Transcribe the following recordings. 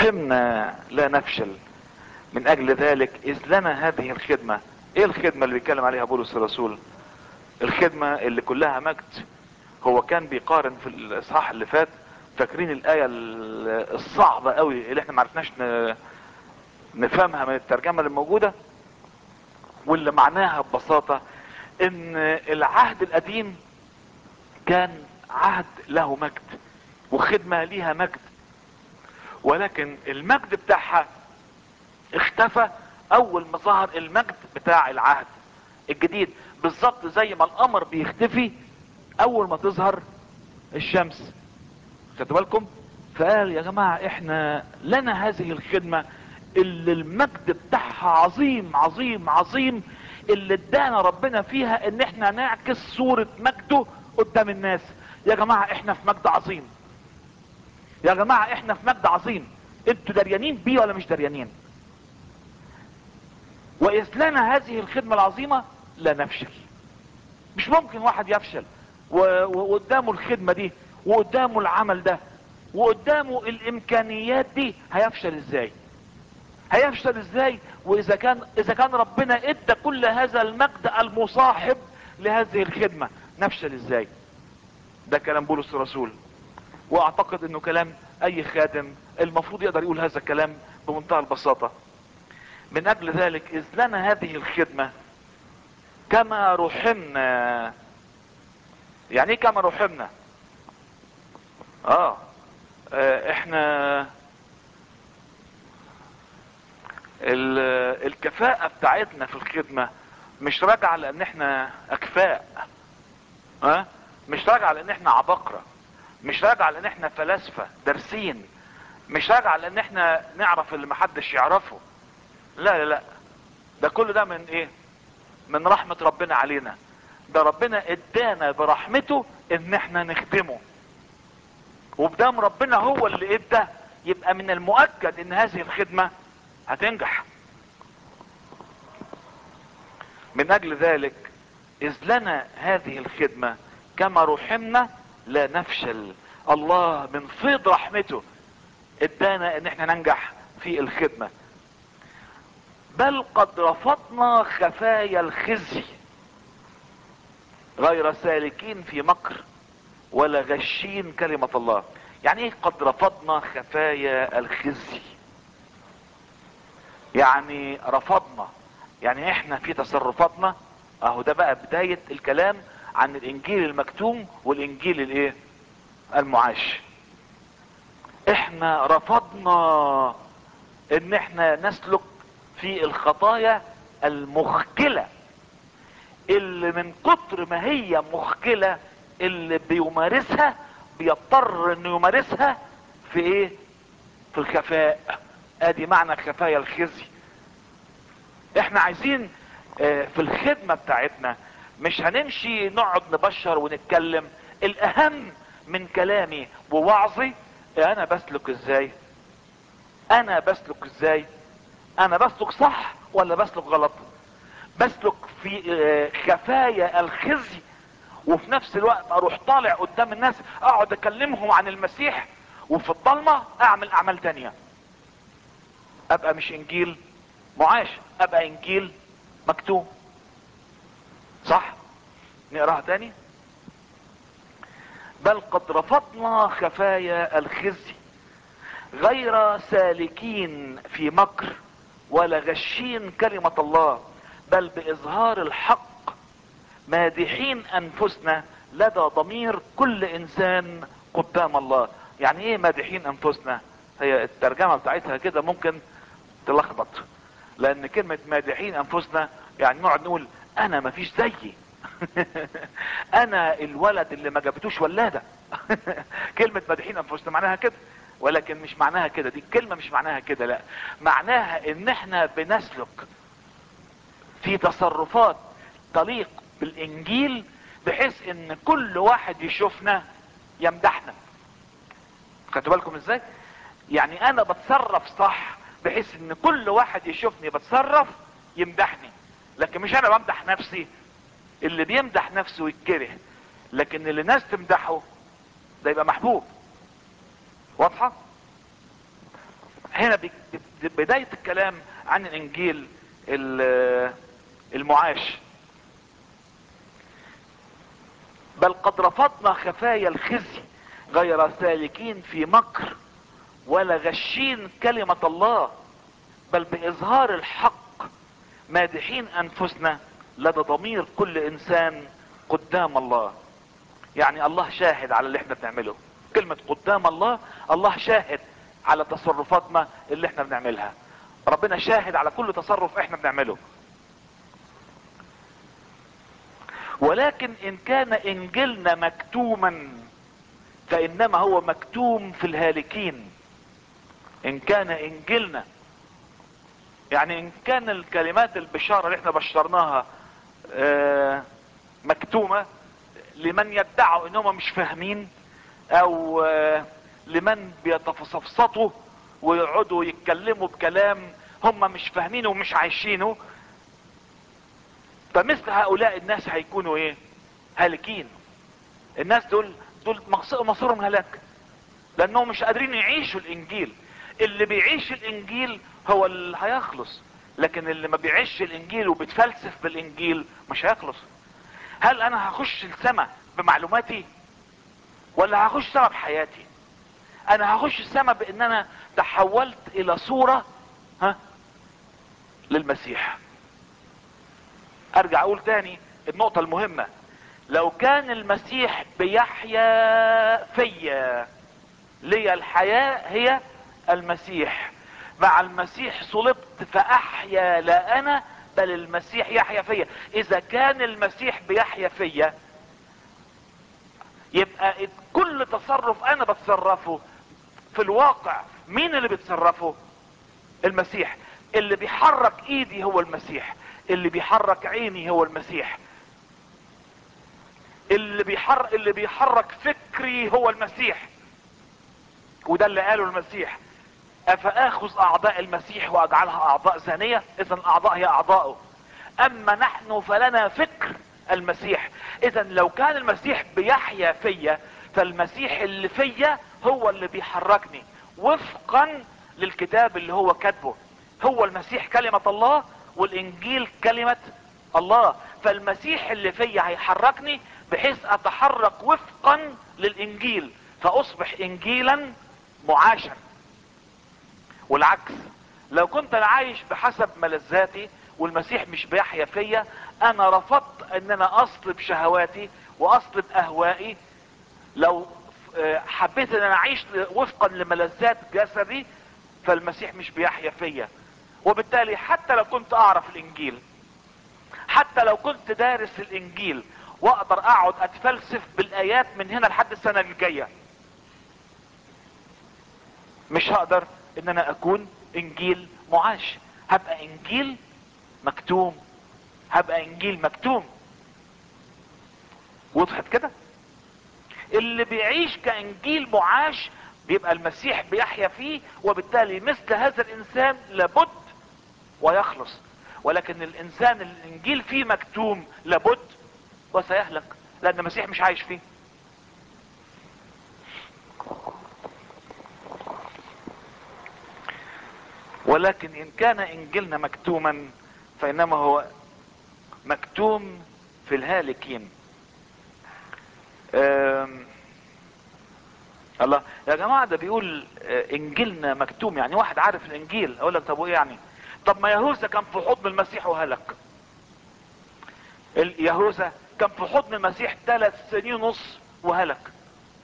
رحمنا لا نفشل من اجل ذلك اذ لنا هذه الخدمة ايه الخدمة اللي بيتكلم عليها بولس الرسول الخدمة اللي كلها مجد هو كان بيقارن في الاصحاح اللي فات فاكرين الاية الصعبة قوي اللي احنا معرفناش نفهمها من الترجمة اللي موجودة واللي معناها ببساطة ان العهد القديم كان عهد له مجد وخدمة ليها مجد ولكن المجد بتاعها اختفى اول ما ظهر المجد بتاع العهد الجديد بالظبط زي ما القمر بيختفي اول ما تظهر الشمس خدوا بالكم فقال يا جماعة احنا لنا هذه الخدمة اللي المجد بتاعها عظيم عظيم عظيم اللي ادانا ربنا فيها ان احنا نعكس صورة مجده قدام الناس يا جماعة احنا في مجد عظيم يا جماعة احنا في مجد عظيم انتوا دريانين بيه ولا مش دريانين واذ لنا هذه الخدمة العظيمة لا نفشل مش ممكن واحد يفشل وقدامه الخدمة دي وقدامه العمل ده وقدامه الامكانيات دي هيفشل ازاي هيفشل ازاي واذا كان اذا كان ربنا ادى كل هذا المجد المصاحب لهذه الخدمة نفشل ازاي ده كلام بولس الرسول واعتقد انه كلام اي خادم المفروض يقدر يقول هذا الكلام بمنتهى البساطة من اجل ذلك اذ لنا هذه الخدمة كما رحمنا يعني ايه كما رحمنا اه, آه احنا الكفاءة بتاعتنا في الخدمة مش راجعة لان احنا اكفاء ها أه؟ مش راجعة لان احنا عبقرة مش راجعة لان احنا فلاسفة دارسين مش راجعة لان احنا نعرف اللي محدش يعرفه لا لا لا ده كل ده من ايه من رحمة ربنا علينا ده ربنا ادانا برحمته ان احنا نخدمه وبدام ربنا هو اللي ادى يبقى من المؤكد ان هذه الخدمة هتنجح من اجل ذلك اذ لنا هذه الخدمة كما رحمنا لا نفشل الله من فيض رحمته ادانا ان احنا ننجح في الخدمة بل قد رفضنا خفايا الخزي غير سالكين في مكر ولا غشين كلمة الله يعني ايه قد رفضنا خفايا الخزي يعني رفضنا يعني احنا في تصرفاتنا اهو ده بقى بداية الكلام عن الانجيل المكتوم والانجيل الايه المعاش احنا رفضنا ان احنا نسلك في الخطايا المخجلة اللي من كتر ما هي مخجلة اللي بيمارسها بيضطر انه يمارسها في ايه في الخفاء ادي معنى خفايا الخزي احنا عايزين اه في الخدمة بتاعتنا مش هنمشي نقعد نبشر ونتكلم الاهم من كلامي ووعظي انا بسلك ازاي انا بسلك ازاي انا بسلك صح ولا بسلك غلط بسلك في خفايا الخزي وفي نفس الوقت اروح طالع قدام الناس اقعد اكلمهم عن المسيح وفي الضلمة اعمل اعمال تانية ابقى مش انجيل معاش ابقى انجيل مكتوب صح نقراها تاني بل قد رفضنا خفايا الخزي غير سالكين في مكر ولا غشين كلمة الله بل بإظهار الحق مادحين أنفسنا لدى ضمير كل إنسان قدام الله يعني إيه مادحين أنفسنا هي الترجمة بتاعتها كده ممكن تلخبط لأن كلمة مادحين أنفسنا يعني نقعد نقول أنا مفيش زيي أنا الولد اللي ما جابتوش ولادة كلمة مادحين أنفسنا معناها كده ولكن مش معناها كده دي الكلمة مش معناها كده لا معناها ان احنا بنسلك في تصرفات تليق بالانجيل بحيث ان كل واحد يشوفنا يمدحنا خدتوا بالكم ازاي يعني انا بتصرف صح بحيث ان كل واحد يشوفني بتصرف يمدحني لكن مش انا بمدح نفسي اللي بيمدح نفسه يتكره لكن اللي الناس تمدحه ده يبقى محبوب واضحة هنا بي- بي- بداية الكلام عن الانجيل ال- المعاش بل قد رفضنا خفايا الخزي غير سالكين في مكر ولا غشين كلمة الله بل بإظهار الحق مادحين أنفسنا لدى ضمير كل إنسان قدام الله يعني الله شاهد على اللي احنا بنعمله كلمة قدام الله الله شاهد على تصرفاتنا اللي احنا بنعملها ربنا شاهد على كل تصرف احنا بنعمله ولكن ان كان انجيلنا مكتوما فانما هو مكتوم في الهالكين ان كان انجيلنا يعني ان كان الكلمات البشارة اللي احنا بشرناها آه، مكتومة لمن يدعوا انهم مش فاهمين او آه، لمن بيتفصفصطوا ويقعدوا يتكلموا بكلام هم مش فاهمينه ومش عايشينه فمثل هؤلاء الناس هيكونوا ايه هالكين الناس دول دول مص- مصيرهم هلاك لانهم مش قادرين يعيشوا الانجيل اللي بيعيش الانجيل هو اللي هيخلص لكن اللي ما بيعيش الانجيل وبيتفلسف بالانجيل مش هيخلص هل انا هخش السماء بمعلوماتي ولا هخش السماء بحياتي انا هخش السماء بان انا تحولت الى صورة ها للمسيح ارجع اقول تاني النقطة المهمة لو كان المسيح بيحيا فيا لي الحياة هي المسيح مع المسيح صلبت فاحيا لا انا بل المسيح يحيا فيا اذا كان المسيح بيحيا فيا يبقى كل تصرف انا بتصرفه في الواقع مين اللي بيتصرفه المسيح اللي بيحرك ايدي هو المسيح اللي بيحرك عيني هو المسيح اللي بيحرك اللي بيحرك فكري هو المسيح وده اللي قاله المسيح افاخذ اعضاء المسيح واجعلها اعضاء زانية اذا الاعضاء هي اعضاؤه اما نحن فلنا فكر المسيح اذا لو كان المسيح بيحيا فيا فالمسيح اللي فيا هو اللي بيحركني وفقا للكتاب اللي هو كاتبه هو المسيح كلمة الله والانجيل كلمة الله فالمسيح اللي فيا هيحركني بحيث اتحرك وفقا للانجيل فاصبح انجيلا معاشا والعكس لو كنت انا عايش بحسب ملذاتي والمسيح مش بيحيا فيا انا رفضت ان انا اصلب شهواتي واصلب اهوائي لو آه، حبيت ان انا اعيش وفقا لملذات جسدي فالمسيح مش بيحيا فيا وبالتالي حتى لو كنت اعرف الانجيل حتى لو كنت دارس الانجيل واقدر اقعد اتفلسف بالايات من هنا لحد السنة الجاية مش هقدر ان انا اكون انجيل معاش هبقى انجيل مكتوم هبقى انجيل مكتوم وضحت كده اللي بيعيش كانجيل معاش بيبقى المسيح بيحيا فيه وبالتالي مثل هذا الانسان لابد ويخلص ولكن الانسان اللي الانجيل فيه مكتوم لابد وسيهلك لان المسيح مش عايش فيه ولكن ان كان انجيلنا مكتوما فانما هو مكتوم في الهالكين أم... الله يا جماعة ده بيقول آه، انجيلنا مكتوم يعني واحد عارف الانجيل اقول لك طب وايه يعني طب ما يهوذا كان في حضن المسيح وهلك ال- يهوذا كان في حضن المسيح ثلاث سنين ونص وهلك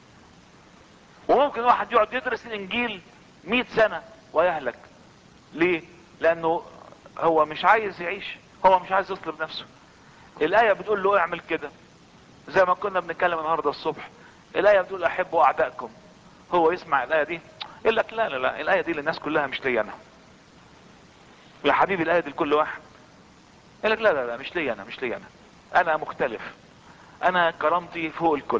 وممكن واحد يقعد يدرس الانجيل مئة سنة ويهلك ليه لانه هو مش عايز يعيش هو مش عايز يصلب نفسه الايه بتقول له اعمل كده زي ما كنا بنتكلم النهارده الصبح الايه بتقول احبوا اعدائكم هو يسمع الايه دي يقول لك لا لا لا الايه دي للناس كلها مش لي انا يا حبيبي الايه دي لكل واحد يقول لك لا لا لا مش لي انا مش لي انا انا مختلف انا كرامتي فوق الكل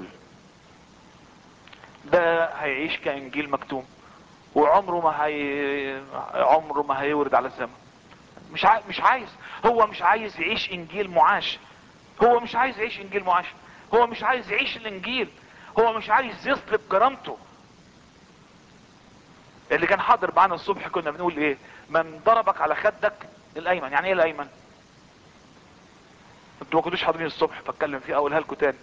ده هيعيش كانجيل مكتوم وعمره ما هي عمره ما هيورد على السماء مش عاي... مش عايز هو مش عايز يعيش انجيل معاش هو مش عايز يعيش انجيل معاش هو مش عايز يعيش الانجيل هو مش عايز يعيش الانجيل هو مش عايز يعيش الانجيل هو مش عايز يعيش الانجيل هو مش عايز يعيش الانجيل هو مش عايز يعيش الانجيل هو مش عايز يصلب كرامته هو مش عايز يصلب كرامته اللي كان حاضر معانا الصبح كنا بنقول ايه من ضربك على خدك الايمن يعني ايه الايمن انتوا ما كنتوش حاضرين الصبح فاتكلم فيه اقولها لكم تاني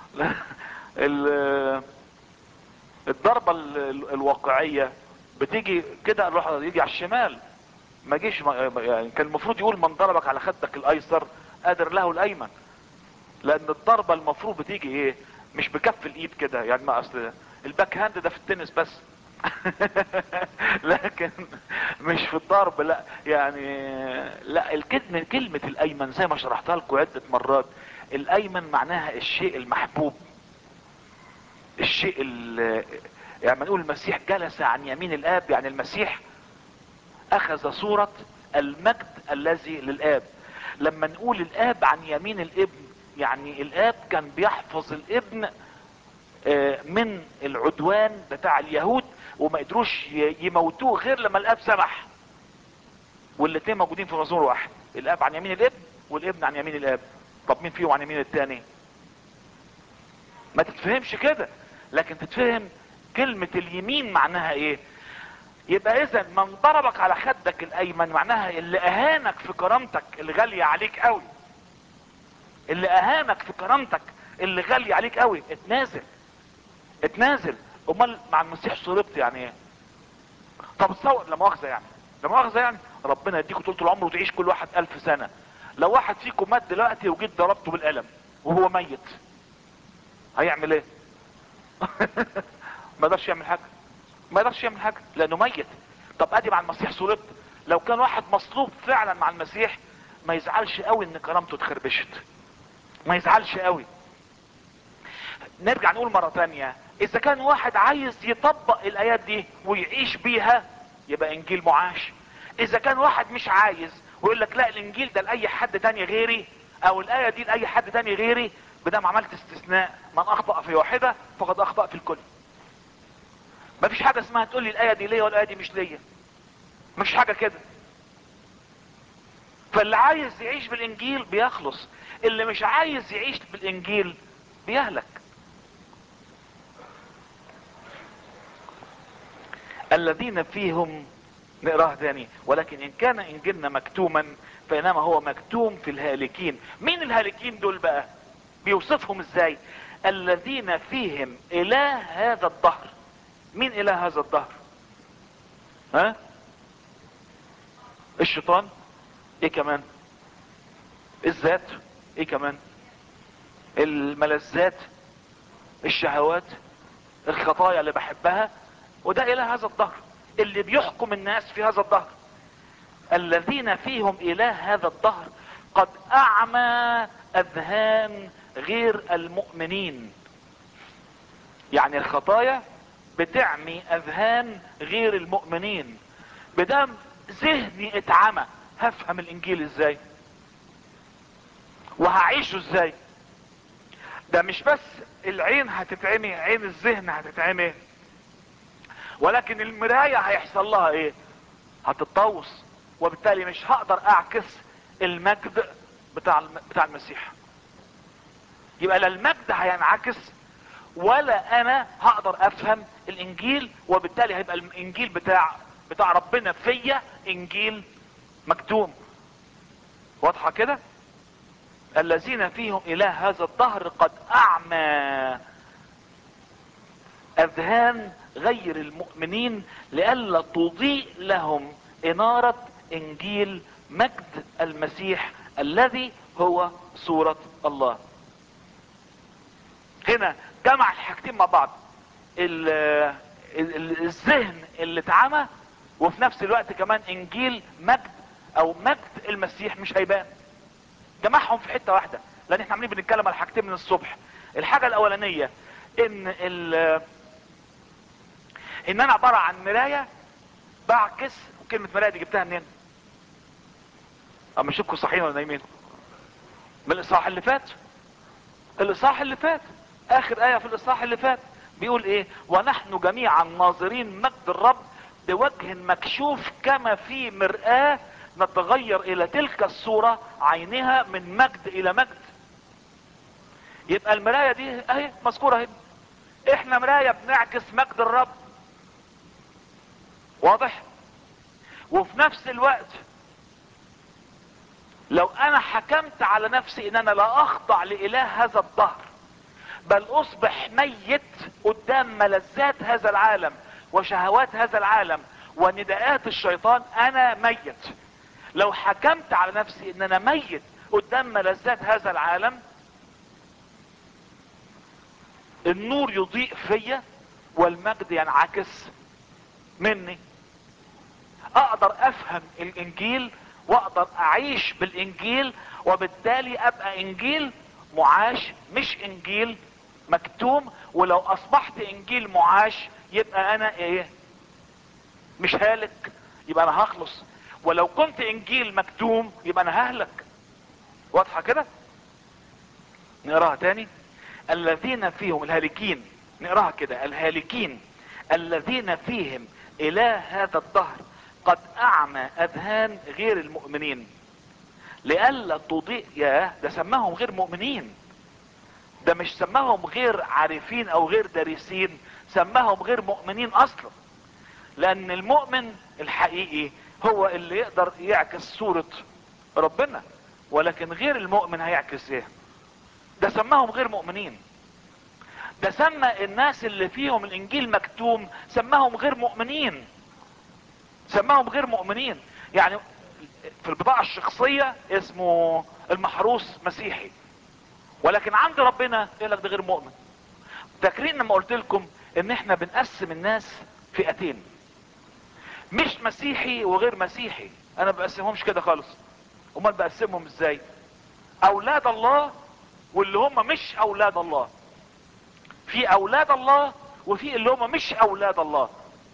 ال- الضربة ال- ال- الواقعية بتيجي كده الروح يجي على الشمال ما جيش ما- يعني كان المفروض يقول من ضربك على خدك الايسر قادر له الايمن لان الضربة المفروض بتيجي ايه مش بكف الايد كده يعني ما اصل الباك هاند ده في التنس بس لكن مش في الضرب لا يعني لا الكلمة كلمة الايمن زي ما شرحتها لكم عدة مرات الايمن معناها الشيء المحبوب الشيء ال- يعني ما نقول المسيح جلس عن يمين الاب يعني المسيح اخذ صورة المجد الذي للاب لما نقول الاب عن يمين الابن يعني الاب كان بيحفظ الابن آه، من العدوان بتاع اليهود وما قدروش ي- يموتوه غير لما الاب سمح والاتنين موجودين في مزمور واحد الاب عن يمين الابن والابن عن يمين الاب طب مين فيهم عن يمين التاني ما تتفهمش كده لكن تتفهم كلمة اليمين معناها ايه يبقى اذا من ضربك على خدك الايمن معناها اللي اهانك في كرامتك اللي غالية عليك قوي اللي اهانك في كرامتك اللي غالية عليك قوي اتنازل اتنازل امال مع المسيح صلبت يعني ايه طب تصور لا مؤاخذة يعني لا مؤاخذة يعني ربنا يديكوا طول العمر وتعيش كل واحد الف سنة لو واحد فيكم مات دلوقتي وجيت ضربته بالقلم وهو ميت هيعمل ايه ما يقدرش يعمل حاجه ما يقدرش يعمل حاجه لانه ميت طب ادي مع المسيح صلبت لو كان واحد مصلوب فعلا مع المسيح ما يزعلش قوي ان كرامته اتخربشت ما يزعلش قوي نرجع نقول مرة تانية اذا كان واحد عايز يطبق الايات دي ويعيش بيها يبقى انجيل معاش اذا كان واحد مش عايز ويقول لك لا الانجيل ده لاي حد تاني غيري او الايه دي لاي حد تاني غيري بدام عملت استثناء من اخطأ في واحدة فقد اخطأ في الكل مفيش حاجة اسمها تقول لي الايه دي ليا والايه دي مش ليا مفيش حاجة كده فاللي عايز يعيش بالانجيل بيخلص اللي مش عايز يعيش بالانجيل بيهلك الذين فيهم نقراها تاني ولكن ان كان انجيلنا مكتوما فانما هو مكتوم في الهالكين مين الهالكين دول بقى بيوصفهم ازاي الذين فيهم اله هذا الدهر مين اله هذا الدهر ها الشيطان ايه كمان الذات ايه كمان الملذات الشهوات الخطايا اللي بحبها وده اله هذا الدهر اللي بيحكم الناس في هذا الدهر الذين فيهم اله هذا الدهر قد اعمى اذهان غير المؤمنين يعني الخطايا بتعمي اذهان غير المؤمنين بدم ذهني اتعمى هفهم الانجيل ازاي وهعيشه ازاي ده مش بس العين هتتعمي عين الذهن هتتعمي ولكن المراية هيحصل لها ايه هتتطوس وبالتالي مش هقدر اعكس المجد بتاع الم... بتاع المسيح يبقى لا المجد هينعكس ولا انا هقدر افهم الانجيل وبالتالي هيبقى الانجيل بتاع بتاع ربنا فيا انجيل مكتوم واضحه كده الذين فيهم اله هذا الدهر قد اعمى اذهان غير المؤمنين لئلا تضيء لهم انارة انجيل مجد المسيح الذي هو صورة الله هنا جمع الحاجتين مع بعض ال ال الذهن اللي اتعمى وفي نفس الوقت كمان انجيل مجد او مجد المسيح مش هيبان جمعهم في حتة واحدة لان احنا عاملين بنتكلم على حاجتين من الصبح الحاجة الاولانية ان ال ان انا عبارة عن مراية بعكس وكلمة مراية دي جبتها منين اما اشوفكم صحيين ولا نايمين من الاصحاح اللي فات الاصحاح اللي فات اخر ايه في الاصحاح اللي فات بيقول ايه ونحن جميعا ناظرين مجد الرب بوجه مكشوف كما في مرآة نتغير الى تلك الصورة عينها من مجد الى مجد يبقى المراية دي اهي مذكورة اهي احنا مراية بنعكس مجد الرب واضح وفي نفس الوقت لو انا حكمت على نفسي ان انا لا اخضع لاله هذا الدهر بل اصبح ميت قدام ملذات هذا العالم وشهوات هذا العالم ونداءات الشيطان انا ميت لو حكمت على نفسي ان انا ميت قدام ملذات هذا العالم النور يضيء فيا والمجد ينعكس مني اقدر افهم الانجيل واقدر اعيش بالانجيل وبالتالي ابقى انجيل معاش مش انجيل مكتوم ولو اصبحت انجيل معاش يبقى انا ايه مش هالك يبقى انا هخلص ولو كنت انجيل مكتوم يبقى انا ههلك واضحه كده نقراها تاني الذين فيهم الهالكين نقراها كده الهالكين الذين فيهم اله هذا الدهر قد اعمى اذهان غير المؤمنين لئلا تضيء ياه ده سماهم غير مؤمنين ده مش سماهم غير عارفين او غير دارسين سماهم غير مؤمنين اصلا لان المؤمن الحقيقي هو اللي يقدر يعكس صورة ربنا ولكن غير المؤمن هيعكس ايه ده سماهم غير مؤمنين ده سمى الناس اللي فيهم الانجيل مكتوم سماهم غير مؤمنين سماهم غير مؤمنين يعني في البطاقة الشخصية اسمه المحروس مسيحي ولكن عند ربنا يقول لك ده غير مؤمن فاكرين لما قلت لكم ان احنا بنقسم الناس فئتين مش مسيحي وغير مسيحي انا بقسمهمش كده خالص امال بقسمهم ازاي اولاد الله واللي هم مش اولاد الله في اولاد الله وفي اللي هم مش اولاد الله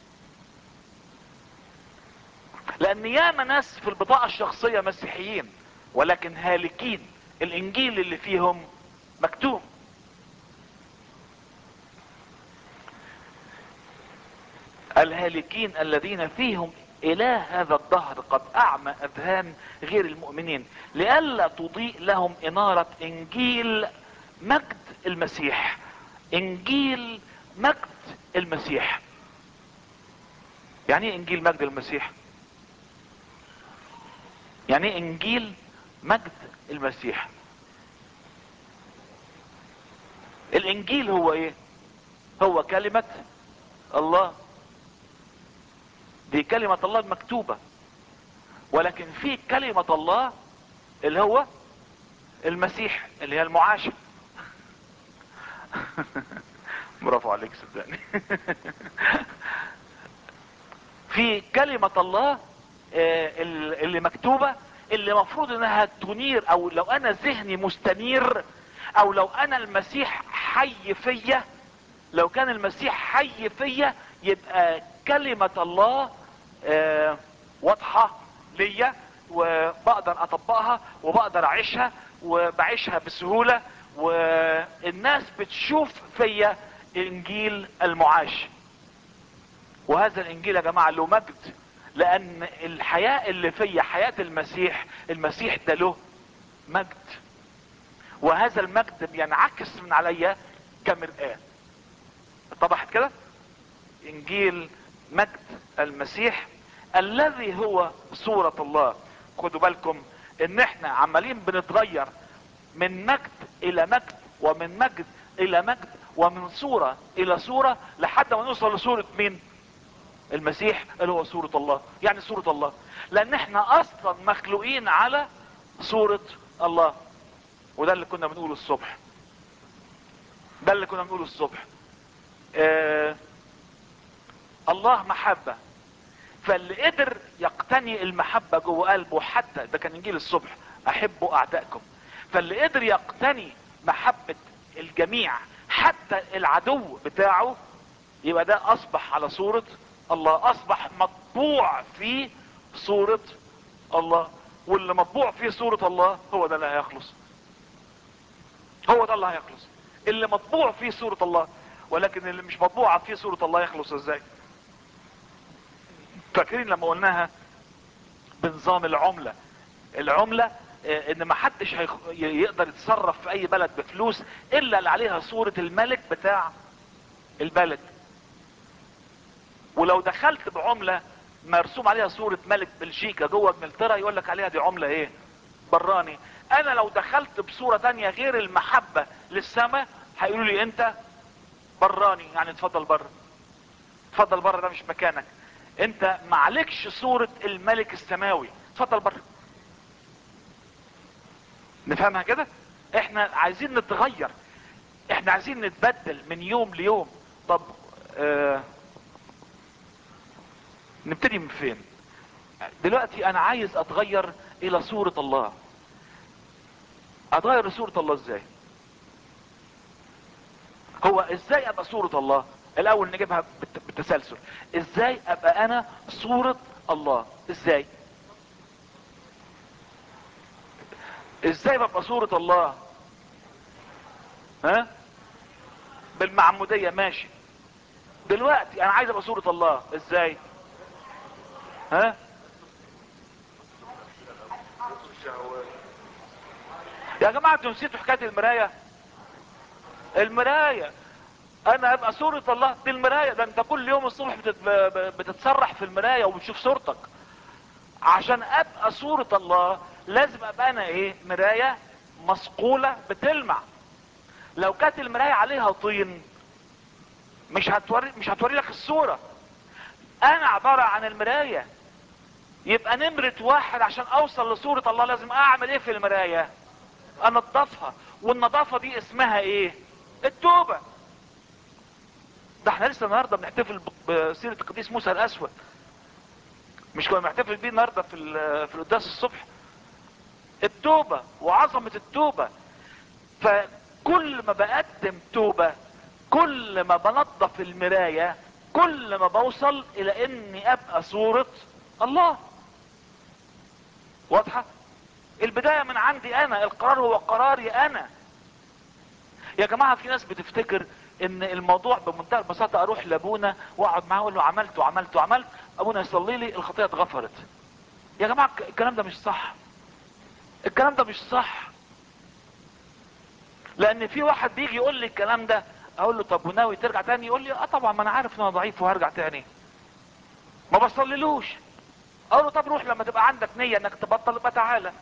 لان ياما ناس في البطاقة الشخصية مسيحيين ولكن هالكين الانجيل اللي فيهم مكتوب الهالكين الذين فيهم اله هذا الدهر قد اعمى اذهان غير المؤمنين لئلا تضيء لهم انارة انجيل مجد المسيح انجيل مجد المسيح يعني ايه انجيل مجد المسيح يعني ايه انجيل مجد المسيح الانجيل هو ايه هو كلمة الله دي كلمة الله المكتوبة ولكن في كلمة الله اللي هو المسيح اللي هي المعاشر برافو عليك صدقني في كلمة الله اللي مكتوبة اللي مفروض انها تنير او لو انا ذهني مستنير او لو انا المسيح حي فيا لو كان المسيح حي فيا يبقى كلمة الله آه واضحة ليا وبقدر اطبقها وبقدر اعيشها وبعيشها بسهولة والناس بتشوف فيا انجيل المعاش وهذا الانجيل يا جماعة له مجد لان الحياة اللي فيا حياة المسيح المسيح ده له مجد وهذا المجد بينعكس من عليا كمرآة اتضحت كده انجيل مجد المسيح الذي هو صورة الله خدوا بالكم ان احنا عمالين بنتغير من مجد الى مجد ومن مجد الى مجد ومن صورة الى صورة لحد ما نوصل لصورة مين المسيح اللي هو صورة الله يعني صورة الله لان احنا اصلا مخلوقين على صورة الله وده اللي كنا بنقوله الصبح ده اللي كنا بنقوله الصبح آه الله محبة فاللي قدر يقتني المحبة جوه قلبه حتى ده كان انجيل الصبح احبوا اعدائكم فاللي قدر يقتني محبة الجميع حتى العدو بتاعه يبقى ده اصبح على صورة الله اصبح مطبوع في صورة الله واللي مطبوع فيه صورة الله هو ده اللي هيخلص هو ده اللي هيخلص اللي مطبوع فيه صورة الله ولكن اللي مش مطبوعة فيه صورة الله يخلص ازاي فاكرين لما قلناها بنظام العملة العملة ان ما حدش هيخ... يقدر يتصرف في اي بلد بفلوس الا اللي عليها صورة الملك بتاع البلد ولو دخلت بعملة مرسوم عليها صورة ملك بلجيكا جوه انجلترا يقول لك عليها دي عملة ايه براني انا لو دخلت بصورة تانية غير المحبة للسماء هيقولوا لي انت براني يعني اتفضل بره اتفضل بره ده مش مكانك انت معلكش صورة الملك السماوي اتفضل بره نفهمها كده احنا عايزين نتغير احنا عايزين نتبدل من يوم ليوم طب اه نبتدي من فين دلوقتي انا عايز اتغير الى صورة الله اتغير لصورة الله ازاي هو ازاي ابقى صورة الله الاول نجيبها بالت- بالتسلسل ازاي ابقى انا صورة الله ازاي ازاي ببقى صورة الله ها بالمعمودية ماشي دلوقتي انا عايز ابقى صورة الله ازاي ها يا جماعة انتوا نسيتوا حكاية المراية المراية انا ابقى صورة الله دي المراية ده انت كل يوم الصبح بتت... ب- بتتسرح في المراية وبتشوف صورتك عشان ابقى صورة الله لازم ابقى انا ايه مراية مصقولة بتلمع لو كانت المراية عليها طين مش هتوري مش هتوري لك الصورة انا عبارة عن المراية يبقى نمرة واحد عشان اوصل لصورة الله لازم اعمل ايه في المراية انضفها والنظافة دي اسمها ايه التوبة ده احنا لسه النهارده بنحتفل ب- بسيرة القديس موسى الاسود مش كنا بنحتفل بيه النهارده في ال- في القداس الصبح التوبة وعظمة التوبة فكل ما بقدم توبة كل ما بنظف المراية كل ما بوصل الى اني ابقى صورة الله واضحة البداية من عندي انا القرار هو قراري انا يا جماعة في ناس بتفتكر ان الموضوع بمنتهى البساطة اروح لابونا واقعد معاه اقول له عملت وعملت وعملت ابونا يصلي لي الخطية اتغفرت يا جماعة الكلام ده مش صح الكلام ده مش صح لان في واحد بيجي يقول لي الكلام ده اقول له طب وناوي ترجع تاني يقول لي اه طبعا ما انا عارف ان انا ضعيف وهرجع تاني ما بصليلوش اقول له طب روح لما تبقى عندك نية انك تبطل يبقى تعالى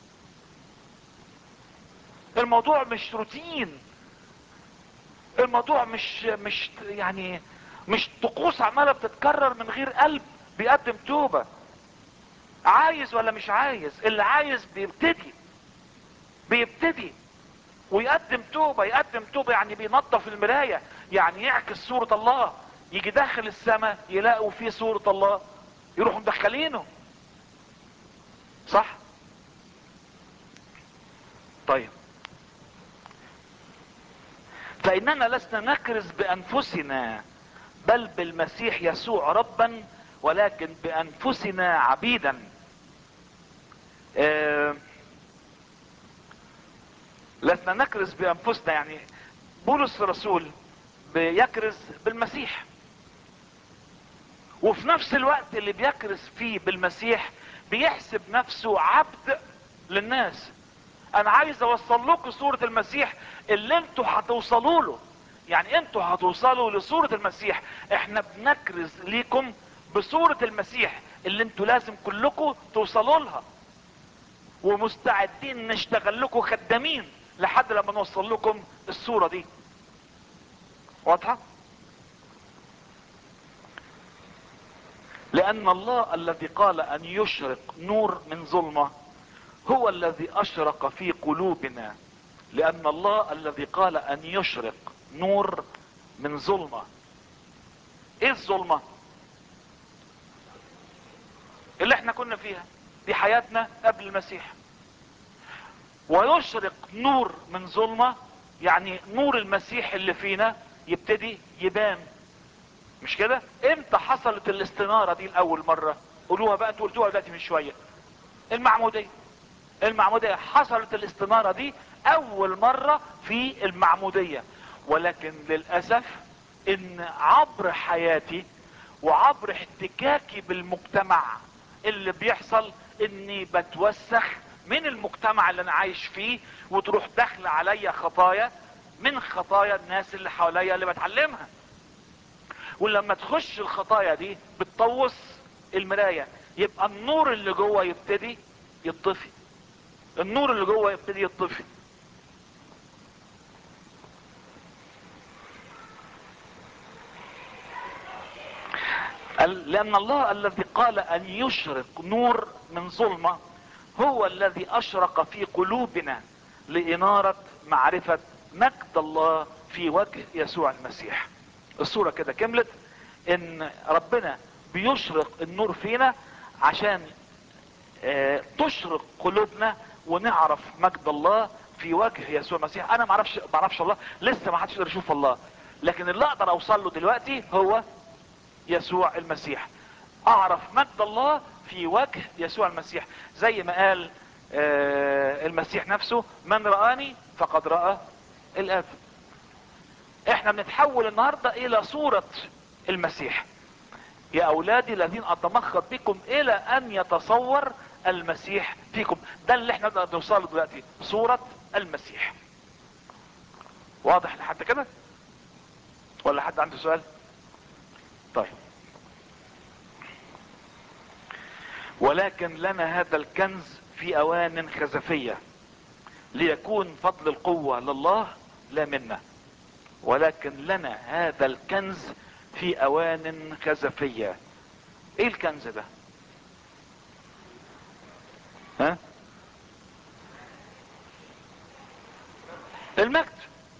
الموضوع مش روتين الموضوع مش مش يعني مش طقوس عماله بتتكرر من غير قلب بيقدم توبه عايز ولا مش عايز اللي عايز بيبتدي بيبتدي ويقدم توبه يقدم توبه يعني بينظف المرايه يعني يعكس صوره الله يجي داخل السماء يلاقوا فيه صوره الله يروحوا مدخلينه صح طيب فإننا لسنا نكرز بأنفسنا بل بالمسيح يسوع ربا ولكن بأنفسنا عبيدا آه، لسنا نكرز بأنفسنا يعني بولس الرسول بيكرز بالمسيح وفي نفس الوقت اللي بيكرز فيه بالمسيح بيحسب نفسه عبد للناس انا عايز اوصل لكم صورة المسيح اللي انتوا هتوصلوا له يعني انتوا هتوصلوا لصورة المسيح احنا بنكرز ليكم بصورة المسيح اللي انتوا لازم كلكم توصلوا لها ومستعدين نشتغل لكم خدامين لحد لما نوصل لكم الصورة دي واضحة لان الله الذي قال ان يشرق نور من ظلمه هو الذي اشرق في قلوبنا لان الله الذي قال ان يشرق نور من ظلمه ايه الظلمه اللي احنا كنا فيها دي حياتنا قبل المسيح ويشرق نور من ظلمه يعني نور المسيح اللي فينا يبتدي يبان مش كده امتى حصلت الاستنارة دي الاول مرة قولوها بقى انتوا قلتوها دلوقتي من شوية المعمودية المعمودية حصلت الاستنارة دي اول مرة في المعمودية ولكن للأسف ان عبر حياتي وعبر احتكاكي بالمجتمع اللي بيحصل اني بتوسخ من المجتمع اللي انا عايش فيه وتروح داخل عليا خطايا من خطايا الناس اللي حواليا اللي بتعلمها ولما تخش الخطايا دي بتطوس المراية يبقى النور اللي جوه يبتدي يطفي النور اللي جوه يبتدي يطفي ال- لان الله الذي قال ان يشرق نور من ظلمة هو الذي اشرق في قلوبنا لانارة معرفة مجد الله في وجه يسوع المسيح الصورة كده كملت ان ربنا بيشرق النور فينا عشان آه، تشرق قلوبنا ونعرف مجد الله في وجه يسوع المسيح انا ما اعرفش ما اعرفش الله لسه ما حدش يقدر يشوف الله لكن اللي اقدر اوصل له دلوقتي هو يسوع المسيح اعرف مجد الله في وجه يسوع المسيح زي ما قال آه، المسيح نفسه من رآني فقد رأى الاب احنا بنتحول النهاردة الى صورة المسيح يا اولادي الذين اتمخض بكم الى ان يتصور المسيح فيكم ده اللي احنا نقدر نوصل له دلوقتي صورة المسيح واضح لحد كده ولا حد عنده سؤال طيب ولكن لنا هذا الكنز في اوان خزفية ليكون فضل القوة لله لا منا ولكن لنا هذا الكنز في اوان خزفية ايه الكنز ده ها المجد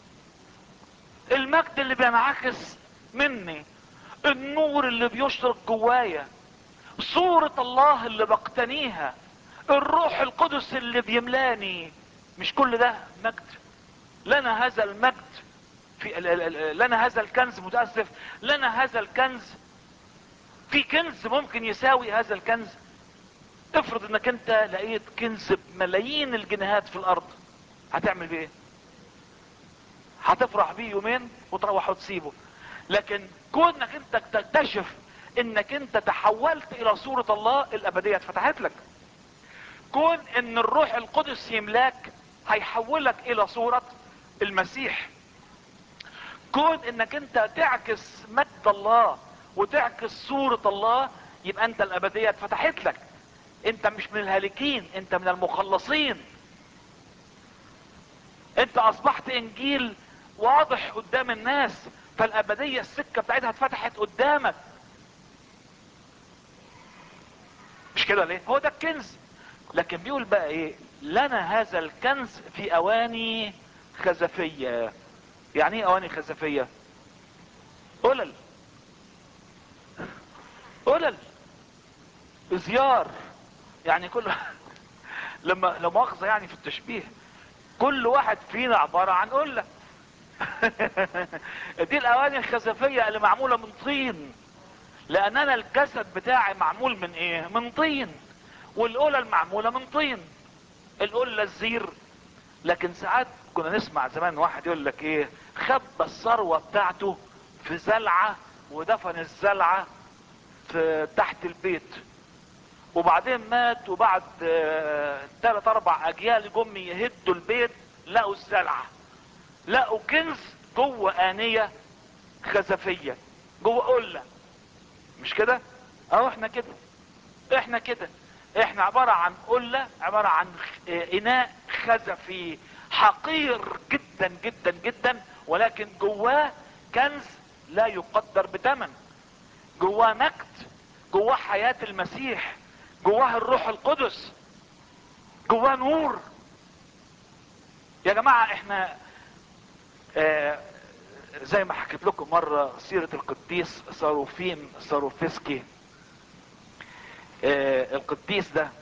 المجد اللي بينعكس مني النور اللي بيشرق جوايا صورة الله اللي بقتنيها الروح القدس اللي بيملاني مش كل ده مجد لنا هذا المجد في ال- ال- ال- لنا هذا الكنز متأسف لنا هذا الكنز في كنز ممكن يساوي هذا الكنز افرض انك انت لقيت كنز بملايين الجنيهات في الارض هتعمل بيه ايه هتفرح بيه يومين وتروح وتسيبه لكن كونك انت تكتشف انك انت تحولت الى صورة الله الابدية اتفتحت لك كون ان الروح القدس يملاك هيحولك الى صورة المسيح كون انك انت تعكس مجد الله وتعكس صورة الله يبقى انت الابدية اتفتحت لك انت مش من الهالكين انت من المخلصين انت اصبحت انجيل واضح قدام الناس فالابدية السكة بتاعتها اتفتحت قدامك مش كده ليه هو ده الكنز لكن بيقول بقى ايه لنا هذا الكنز في اواني خزفية يعني ايه اواني خزفية قلل قلل زيار يعني كل لما لما مؤاخذة يعني في التشبيه كل واحد فينا عبارة عن قلة دي الاواني الخزفية اللي معمولة من طين لان انا الجسد بتاعي معمول من ايه من طين والقلة المعمولة من طين القلة الزير لكن ساعات كنا نسمع زمان واحد يقول لك ايه خبى الثروة بتاعته في زلعة ودفن الزلعة في تحت البيت وبعدين مات وبعد آه، تلات اربع اجيال جم يهدوا البيت لقوا الزلعة لقوا كنز جوه آنية خزفية جوه قلة مش كده اهو احنا كده احنا كده احنا عبارة عن قلة عبارة عن خ- اه اناء خزفي حقير جدا جدا جدا ولكن جواه كنز لا يقدر بثمن جواه مجد جواه حياة المسيح جواه الروح القدس جواه نور يا جماعة احنا آه زي ما حكيت لكم مرة سيرة القديس صاروفيم صاروفسكي آه القديس ده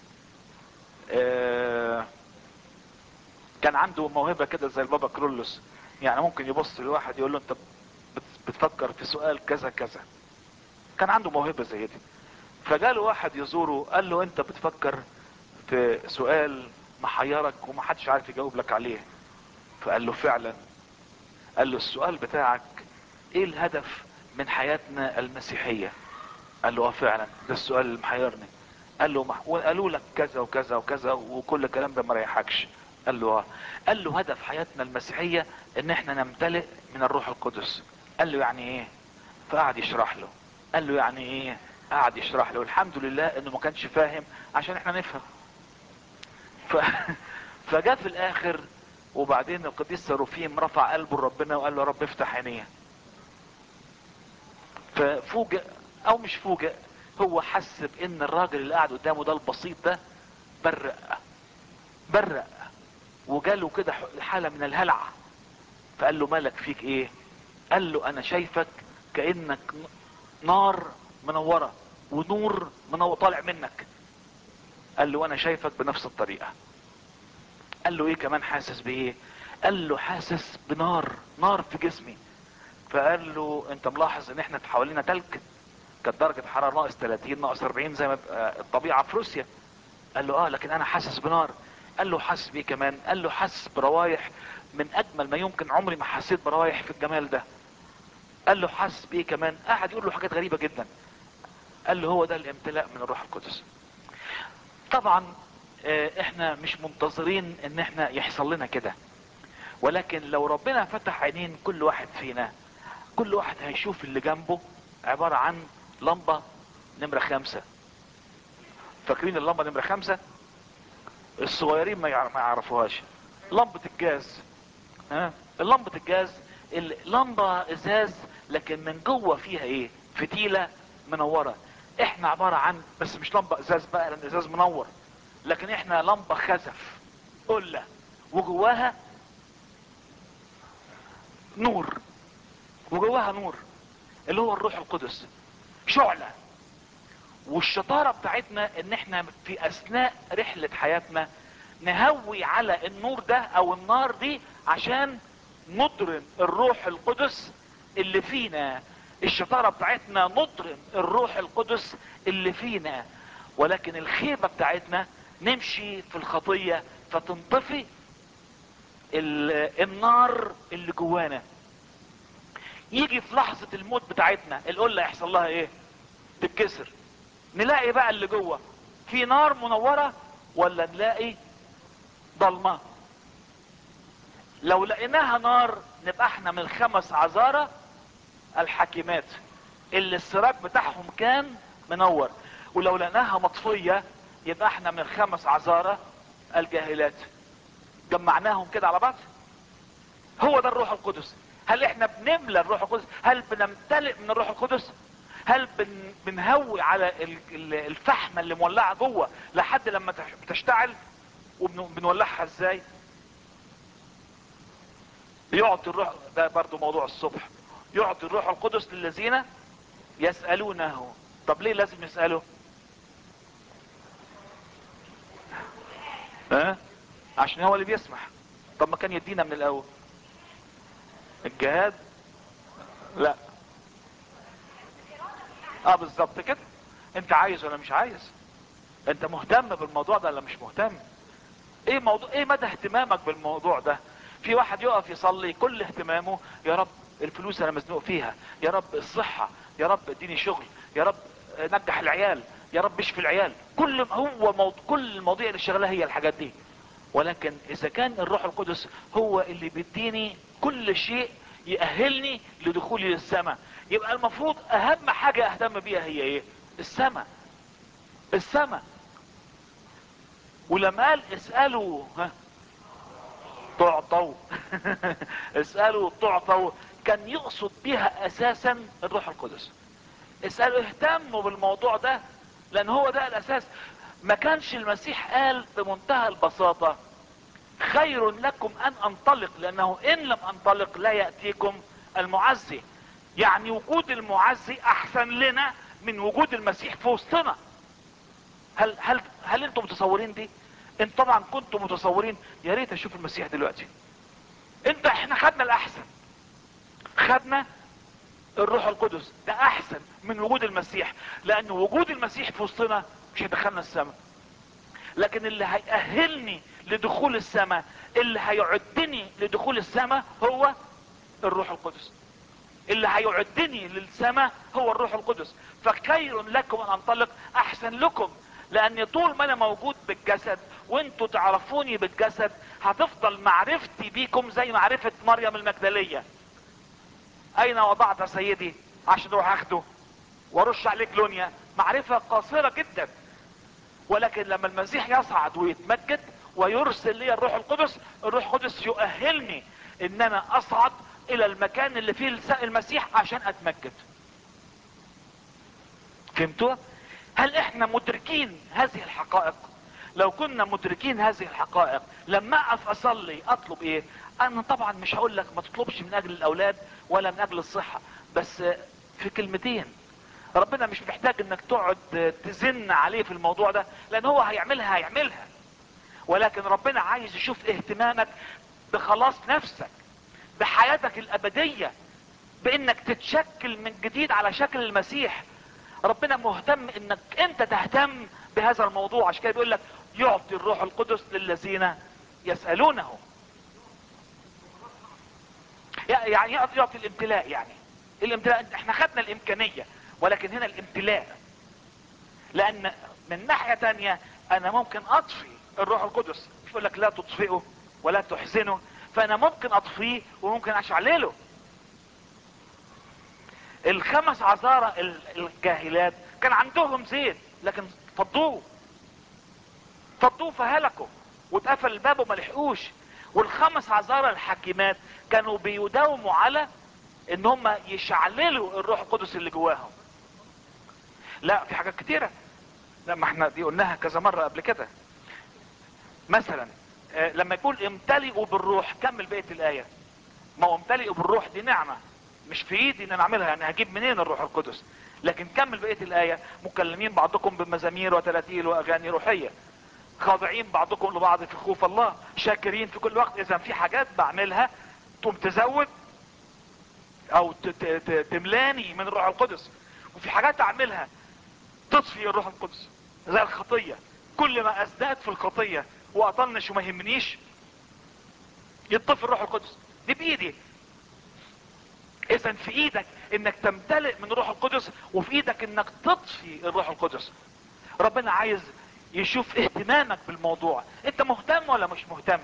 آه كان عنده موهبة كده زي البابا كرولوس يعني ممكن يبص لواحد يقول له انت بت- بتفكر في سؤال كذا كذا كان عنده موهبة زي دي فجاله واحد يزوره قال له انت بتفكر في سؤال محيرك ومحدش عارف يجاوب لك عليه فقال له فعلا قال له السؤال بتاعك ايه الهدف من حياتنا المسيحية قال له اه فعلا ده السؤال اللي محيرني قال له مح... وقالوا لك كذا وكذا وكذا وكل الكلام ده ما ريحكش قال له اه قال له هدف حياتنا المسيحية ان احنا نمتلئ من الروح القدس قال له يعني ايه فقعد يشرح له قال له يعني ايه قعد يشرح له الحمد لله انه ما كانش فاهم عشان احنا نفهم ف... فجاء في الاخر وبعدين القديس سروفيم رفع قلبه لربنا وقال له يا رب افتح عينيه ففوجئ او مش فوجئ هو حس بان الراجل اللي قاعد قدامه ده البسيط ده برق برق وجاله كده حالة من الهلع فقال له مالك فيك ايه قال له انا شايفك كأنك نار منورة ونور منور طالع منك قال له انا شايفك بنفس الطريقة قال له ايه كمان حاسس بايه قال له حاسس بنار نار في جسمي فقال له انت ملاحظ ان احنا حوالينا تلج كانت درجة الحرارة ناقص 30 ناقص 40 زي ما الطبيعة في روسيا قال له اه لكن انا حاسس بنار قال له حاسس بيه كمان قال له حاسس بروايح من اجمل ما يمكن عمري ما حسيت بروايح في الجمال ده قال له حاسس بيه كمان قعد يقول له حاجات غريبة جدا قال له هو ده الامتلاء من الروح القدس طبعا احنا مش منتظرين ان احنا يحصل لنا كده ولكن لو ربنا فتح عينين كل واحد فينا كل واحد هيشوف اللي جنبه عبارة عن لمبة نمرة خمسة فاكرين اللمبة نمرة خمسة الصغيرين ما يعرفوهاش لمبة الجاز ها لمبة الجاز اللمبة ازاز لكن من جوه فيها ايه فتيلة منورة احنا عبارة عن بس مش لمبة ازاز بقى لان ازاز منور لكن احنا لمبة خزف قلة وجواها نور وجواها نور اللي هو الروح القدس شعلة والشطارة بتاعتنا ان احنا في اثناء رحلة حياتنا نهوي على النور ده او النار دي عشان نضرم الروح القدس اللي فينا الشطارة بتاعتنا نضرم الروح القدس اللي فينا ولكن الخيبة بتاعتنا نمشي في الخطية فتنطفي النار اللي جوانا يجي في لحظة الموت بتاعتنا القلة يحصل لها ايه تتكسر نلاقي بقى اللي جوه في نار منورة ولا نلاقي ضلمة لو لقيناها نار نبقى احنا من الخمس عذارة الحكيمات اللي السراج بتاعهم كان منور ولو لقيناها مطفية يبقى احنا من الخمس عذارة الجاهلات جمعناهم كده على بعض هو ده الروح القدس هل احنا بنملى الروح القدس هل بنمتلئ من الروح القدس هل بن بنهوي على الفحمة اللي مولعة جوه لحد لما بتشتعل وبنولعها ازاي يعطي الروح ده برضو موضوع الصبح يعطي الروح القدس للذين يسألونه طب ليه لازم يسأله ها أه؟ عشان هو اللي بيسمح طب ما كان يدينا من الاول الجهاد لا اه بالظبط كده انت عايز ولا مش عايز انت مهتم بالموضوع ده ولا مش مهتم ايه موضوع ايه مدى اهتمامك بالموضوع ده في واحد يقف يصلي كل اهتمامه يا رب الفلوس انا مزنوق فيها يا رب الصحة يا رب اديني شغل يا رب نجح العيال يا رب اشفي العيال كل هو موضوع كل المواضيع اللي شغلها هي الحاجات دي ولكن اذا كان الروح القدس هو اللي بيديني كل شيء يأهلني لدخولي للسماء يبقى المفروض اهم حاجة اهتم بيها هي ايه السماء السماء ولما قال اسألوا ها تعطوا اسألوا تعطوا كان يقصد بها اساسا الروح القدس اسألوا اهتموا بالموضوع ده لان هو ده الاساس ما كانش المسيح قال بمنتهى البساطة خير لكم ان انطلق لانه ان لم انطلق لا يأتيكم المعزي يعني وجود المعزي احسن لنا من وجود المسيح في وسطنا هل هل هل انتم متصورين دي انت طبعا كنتم متصورين يا ريت اشوف المسيح دلوقتي انت احنا خدنا الاحسن خدنا الروح القدس ده احسن من وجود المسيح لان وجود المسيح في وسطنا مش هيدخلنا السماء لكن اللي هيأهلني لدخول السماء اللي هيعدني لدخول السماء هو الروح القدس اللي هيعدني للسماء هو الروح القدس فخير لكم ان انطلق احسن لكم لان طول ما انا موجود بالجسد وانتوا تعرفوني بالجسد هتفضل معرفتي بيكم زي معرفة مريم المجدلية اين وضعت سيدي عشان اروح اخده وارش عليه كلونيا معرفة قاصرة جدا ولكن لما المسيح يصعد ويتمجد ويرسل لي الروح القدس الروح القدس يؤهلني ان انا اصعد الى المكان اللي فيه المسيح عشان اتمجد فهمتوا هل احنا مدركين هذه الحقائق لو كنا مدركين هذه الحقائق لما اقف اصلي اطلب ايه انا طبعا مش هقول لك ما تطلبش من اجل الاولاد ولا من اجل الصحة بس في كلمتين ربنا مش محتاج انك تقعد تزن عليه في الموضوع ده لان هو هيعملها هيعملها ولكن ربنا عايز يشوف اهتمامك بخلاص نفسك بحياتك الابدية بانك تتشكل من جديد على شكل المسيح ربنا مهتم انك انت تهتم بهذا الموضوع عشان كده بيقول لك يعطي الروح القدس للذين يسألونه يعني يعطي الامتلاء يعني الامتلاء احنا خدنا الامكانية ولكن هنا الامتلاء لان من ناحية تانية انا ممكن اطفي الروح القدس مش بقول لك لا تطفئه ولا تحزنه فانا ممكن اطفيه وممكن اشعلله الخمس عذارى الجاهلات كان عندهم زيت لكن فضوه فضوه فهلكوا واتقفل الباب وما لحقوش والخمس عذارى الحكيمات كانوا بيداوموا على ان هم يشعللوا الروح القدس اللي جواهم لا في حاجات كتيرة لما احنا دي قلناها كذا مرة قبل كده مثلا اه لما يقول امتلئوا بالروح كمل بقية الاية ما هو امتلئوا بالروح دي نعمة مش في ايدي ان انا اعملها يعني هجيب منين الروح القدس لكن كمل بقية الاية مكلمين بعضكم بمزامير وتلاتيل واغاني روحية خاضعين بعضكم لبعض في خوف الله شاكرين في كل وقت اذا في حاجات بعملها تقوم تزود او تملاني من الروح القدس وفي حاجات اعملها تطفي الروح القدس زي الخطية كل ما ازداد في الخطية واطنش وما يهمنيش يطفي الروح القدس دي بايدي اذا في ايدك انك تمتلئ من الروح القدس وفي ايدك انك تطفي الروح القدس ربنا عايز يشوف اهتمامك بالموضوع انت مهتم ولا مش مهتم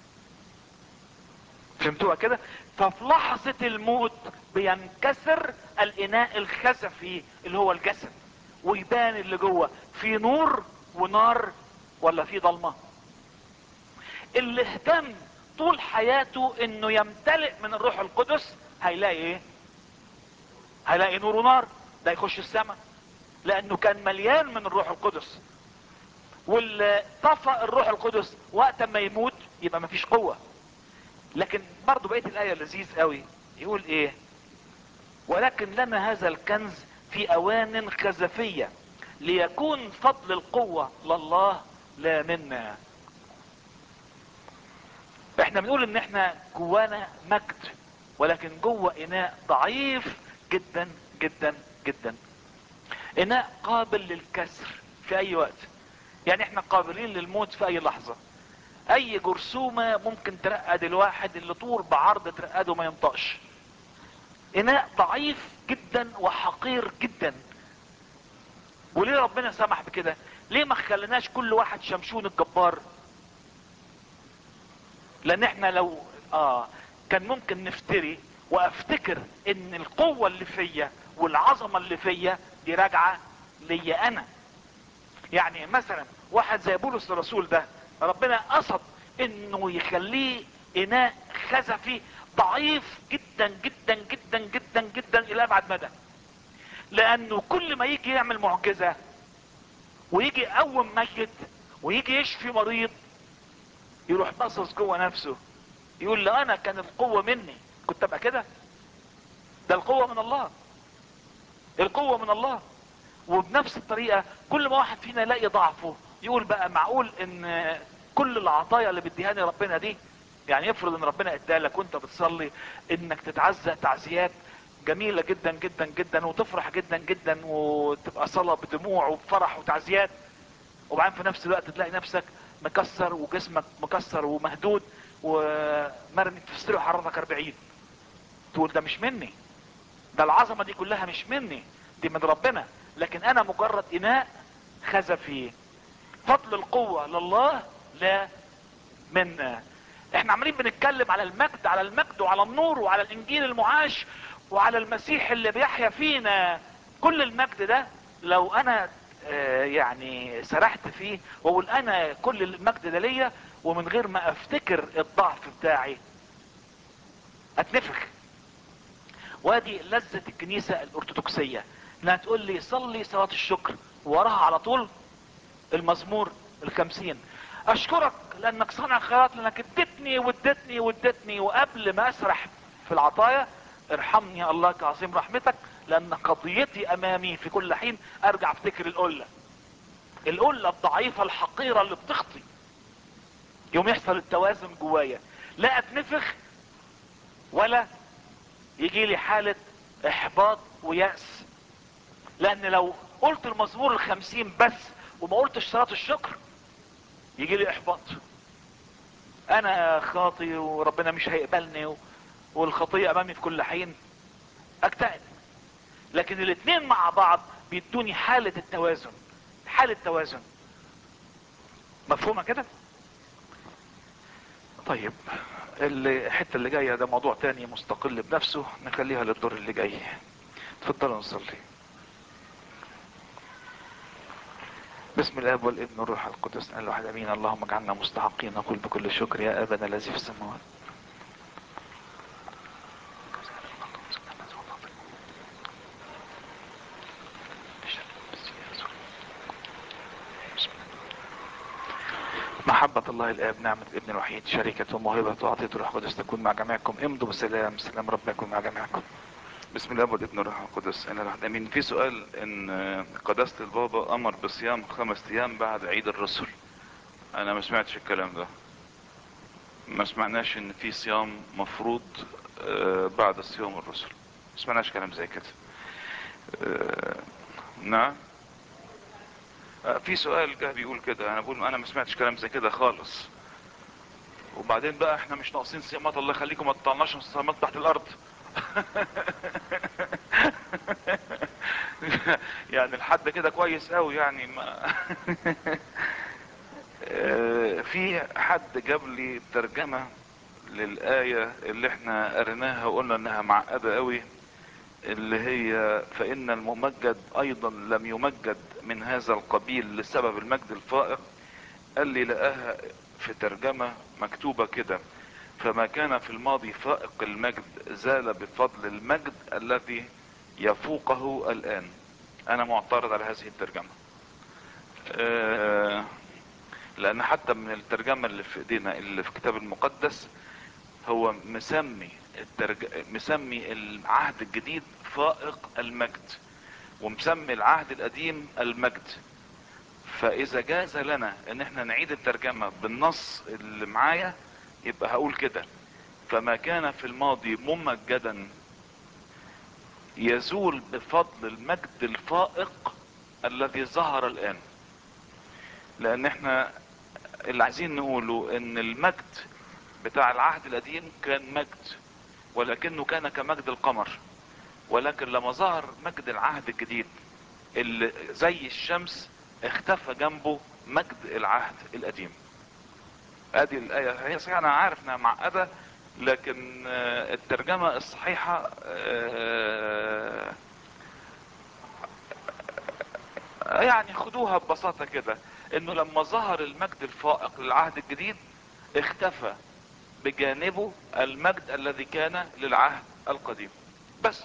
فهمتوها كده ففي لحظة الموت بينكسر الاناء الخزفي اللي هو الجسد ويبان اللي جوه في نور ونار ولا في ضلمة اللي اهتم طول حياته انه يمتلئ من الروح القدس هيلاقي ايه هيلاقي نور ونار ده يخش السماء لانه كان مليان من الروح القدس واللي طفى الروح القدس وقت ما يموت يبقى مفيش قوة لكن برضو بقية الآية لذيذ قوي يقول ايه ولكن لنا هذا الكنز في اوان خزفية ليكون فضل القوة لله لا منا احنا بنقول ان احنا جوانا مجد ولكن جوه اناء ضعيف جدا جدا جدا اناء قابل للكسر في اي وقت يعني احنا قابلين للموت في اي لحظة اي جرثومة ممكن ترقد الواحد اللي طول بعرض ترقده ما ينطقش اناء ضعيف جدا وحقير جدا وليه ربنا سمح بكده ليه ما خلناش كل واحد شمشون الجبار لان احنا لو اه كان ممكن نفتري وافتكر ان القوة اللي فيا والعظمة اللي فيا دي راجعة ليا انا يعني مثلا واحد زي بولس الرسول ده ربنا قصد انه يخليه اناء خزفي ضعيف جدا جدا جدا جدا جدا الى ابعد مدى لانه كل ما يجي يعمل معجزة ويجي يقوم ميت ويجي يشفي مريض يروح باصص جوه نفسه يقول لا انا كان القوة مني كنت ابقى كده ده القوة من الله القوة من الله وبنفس الطريقة كل ما واحد فينا يلاقي ضعفه يقول بقى معقول ان كل العطايا اللي بيديهاني ربنا دي يعني يفرض ان ربنا ادالك وانت بتصلي انك تتعزى تعزيات جميلة جدا جدا جدا وتفرح جدا جدا وتبقى صلاة بدموع وبفرح وتعزيات وبعدين في نفس الوقت تلاقي نفسك مكسر وجسمك مكسر ومهدود ومرمي في السرير وحرارتك 40 تقول ده مش مني ده العظمة دي كلها مش مني دي من ربنا لكن انا مجرد اناء خزفي فضل القوة لله لا منا احنا عمالين بنتكلم على المجد على المجد وعلى النور وعلى الانجيل المعاش وعلى المسيح اللي بيحيا فينا كل المجد ده لو انا آه، يعني سرحت فيه واقول انا كل المجد ده ليا ومن غير ما افتكر الضعف بتاعي اتنفخ وادي لذة الكنيسة الارثوذكسية انها تقول لي صلي صلاة الشكر وراها على طول المزمور الخمسين اشكرك لانك صانع خيرات لانك اديتني واديتني واديتني وقبل ما اسرح في العطايا ارحمني يا الله كعظيم رحمتك لان قضيتي امامي في كل حين ارجع افتكر القلة القلة الضعيفة الحقيرة اللي بتخطي يوم يحصل التوازن جوايا لا اتنفخ ولا يجي لي حالة احباط ويأس لان لو قلت المزمور الخمسين بس وما قلتش صلاة الشكر يجي لي احباط انا خاطي وربنا مش هيقبلني و- والخطية امامي في كل حين اكتئب لكن الاتنين مع بعض بيدوني حالة التوازن حالة توازن مفهومة كده طيب اللي- الحتة اللي جاية ده موضوع تاني مستقل بنفسه نخليها للدور اللي جاي اتفضلوا نصلي بسم الاب والابن والروح القدس الان الواحد امين اللهم اجعلنا مستحقين نقول بكل شكر يا ابنا الذي في السماوات محبة الله الآب نعمة الابن الوحيد شركة وموهبة وعطية الروح القدس تكون مع جميعكم امضوا بسلام سلام رب يكون مع جميعكم بسم الله والابن والروح القدس انا الواحد امين في سؤال ان قداسة البابا امر بصيام خمس ايام بعد عيد الرسل انا ما سمعتش الكلام ده ما سمعناش ان في صيام مفروض آه، بعد صيام الرسل ما سمعناش كلام زي كده آه، نعم آه، في سؤال جه بيقول كده انا بقول انا ما سمعتش كلام زي كده خالص وبعدين بقى احنا مش ناقصين صيامات الله يخليكم ما تطلعناش صيامات تحت الارض يعني الحد كده كويس قوي يعني ما آه، في حد جاب لي ترجمة للآية اللي احنا قريناها وقلنا انها معقدة قوي اللي هي فإن الممجد أيضا لم يمجد من هذا القبيل لسبب المجد الفائق قال لي لقاها في ترجمة مكتوبة كده فما كان في الماضي فائق المجد زال بفضل المجد الذي يفوقه الآن أنا معترض على هذه الترجمة آه، لأن حتى من الترجمة اللي في إيدينا اللي في الكتاب المقدس هو مسمي الترج... مسمي العهد الجديد فائق المجد ومسمي العهد القديم المجد فاذا جاز لنا ان احنا نعيد الترجمة بالنص اللي معايا يبقى هقول كده فما كان في الماضي ممجدا يزول بفضل المجد الفائق الذي ظهر الان لان احنا اللي عايزين نقوله ان المجد بتاع العهد القديم كان مجد ولكنه كان كمجد القمر ولكن لما ظهر مجد العهد الجديد اللي زي الشمس اختفى جنبه مجد العهد القديم ادي الايه هي صحيح انا عارف انها معقده لكن آه، الترجمه الصحيحه آه، يعني خدوها ببساطه كده انه لما ظهر المجد الفائق للعهد الجديد اختفى بجانبه المجد الذي كان للعهد القديم بس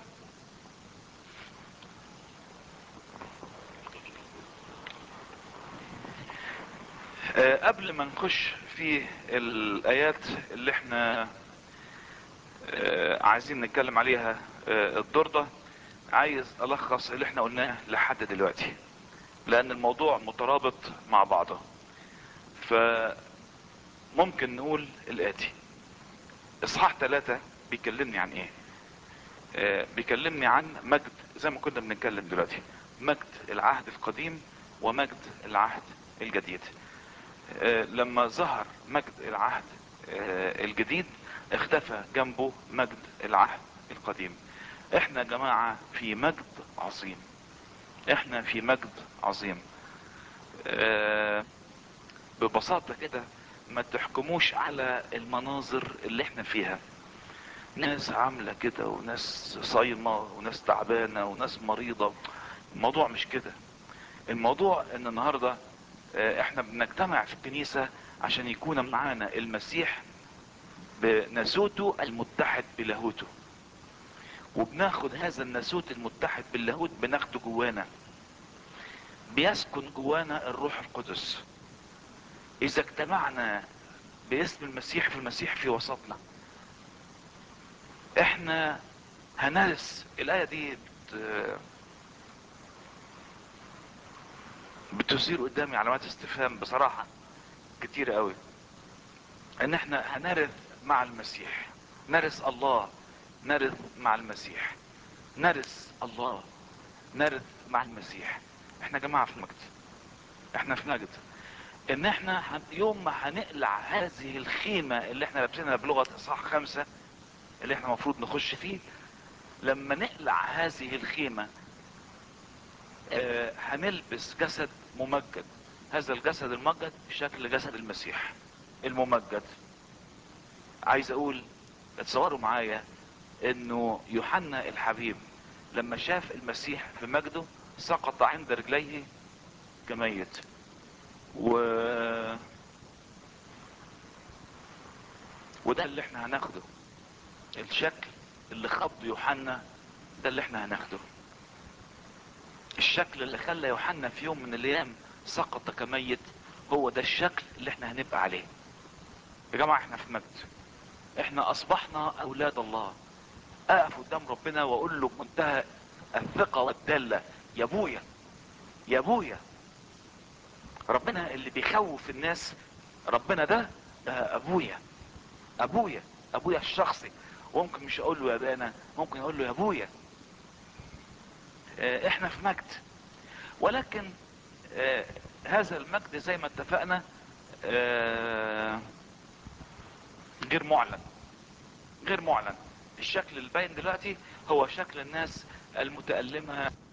آه، قبل ما نخش في الايات اللي احنا آه، عايزين نتكلم عليها آه، الدور ده عايز الخص اللي احنا قلناه لحد دلوقتي لان الموضوع مترابط مع بعضه فممكن نقول الاتي اصحاح ثلاثة بيكلمني عن ايه آه، بيكلمني عن مجد زي ما كنا بنتكلم دلوقتي مجد العهد القديم ومجد العهد الجديد آه، لما ظهر مجد العهد آه، الجديد اختفى جنبه مجد العهد القديم احنا يا جماعة في مجد عظيم احنا في مجد عظيم آه، ببساطة كده ما تحكموش على المناظر اللي احنا فيها ناس عاملة كده وناس صايمة وناس تعبانة وناس مريضة الموضوع مش كده الموضوع ان النهاردة آه، احنا بنجتمع في الكنيسة عشان يكون معانا المسيح بناسوته المتحد بلاهوته وبناخد هذا الناسوت المتحد باللاهوت بناخده جوانا بيسكن جوانا الروح القدس اذا اجتمعنا باسم المسيح في المسيح في وسطنا احنا هنرث الايه دي بت... بتثير قدامي علامات استفهام بصراحه كتير قوي ان احنا هنرث مع المسيح نرث الله نرث مع المسيح نرث الله نرث مع المسيح احنا جماعه في مجد احنا في مجد ان احنا هن- يوم ما هنقلع هذه الخيمة اللي احنا لابسينها بلغة اصحاح خمسة اللي احنا المفروض نخش فيه لما نقلع هذه الخيمة آه، هنلبس جسد ممجد هذا الجسد الممجد بشكل جسد المسيح الممجد عايز اقول اتصوروا معايا انه يوحنا الحبيب لما شاف المسيح في مجده سقط عند رجليه كميت و وده اللي احنا هناخده الشكل اللي خض يوحنا ده اللي احنا هناخده الشكل اللي خلى يوحنا في يوم من الايام سقط كميت هو ده الشكل اللي احنا هنبقى عليه يا جماعه احنا في مجد احنا اصبحنا اولاد الله اقف قدام ربنا واقول له بمنتهى الثقه والداله يا ابويا يا ابويا ربنا اللي بيخوف الناس ربنا ده ده ابويا ابويا ابويا الشخصي وممكن مش اقول له يا بانا ممكن اقول له يا ابويا آه، احنا في مجد ولكن آه، هذا المجد زي ما اتفقنا آه، غير معلن غير معلن الشكل اللي باين دلوقتي هو شكل الناس المتألمة